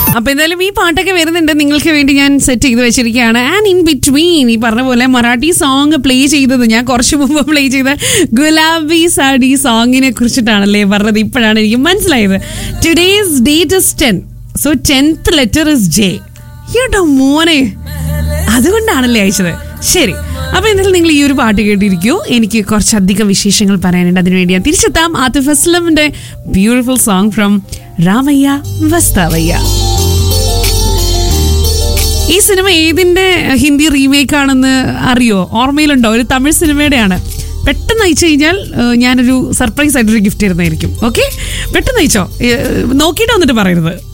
അപ്പൊ എന്തായാലും ഈ പാട്ടൊക്കെ വരുന്നുണ്ട് നിങ്ങൾക്ക് വേണ്ടി ഞാൻ സെറ്റ് ചെയ്ത് വെച്ചിരിക്കുകയാണ് ആൻഡ് ഇൻ ബിറ്റ്വീൻ ഈ പറഞ്ഞ പോലെ മറാഠി സോങ് പ്ലേ ചെയ്തത് ഞാൻ കുറച്ച് മുമ്പ് പ്ലേ ചെയ്ത ഗുലാബി സാഡി സോങ്ങിനെ കുറിച്ചിട്ടാണല്ലേ പറഞ്ഞത് ഇപ്പോഴാണ് എനിക്ക് മനസ്സിലായത് today's date is ten so tenth letter is J കേട്ടോ മോനെ അതുകൊണ്ടാണല്ലേ അയച്ചത് ശരി അപ്പൊ എന്നാലും നിങ്ങൾ ഈ ഒരു പാട്ട് കേട്ടിരിക്കൂ എനിക്ക് കുറച്ചധികം വിശേഷങ്ങൾ പറയാനുണ്ട് അതിനുവേണ്ടി ഞാൻ തിരിച്ചെത്താം ആതിഫ് അസ്ലമിന്റെ beautiful song from Ramaiya Vastavaiya ഈ സിനിമ ഏതിന്റെ ഹിന്ദി റീമേക്ക് ആണെന്ന് അറിയോ ഓർമ്മയിലുണ്ടോ ഒരു തമിഴ് സിനിമയുടെയാണ് പെട്ടെന്ന് അയച്ചു കഴിഞ്ഞാൽ ഏഹ്, ഞാനൊരു സർപ്രൈസ് ആയിട്ടൊരു ഗിഫ്റ്റ് തരുന്നതായിരിക്കും ഓക്കെ പെട്ടെന്ന് അയച്ചോ ഏഹ്, നോക്കിയിട്ട് വന്നിട്ട് പറയരുത്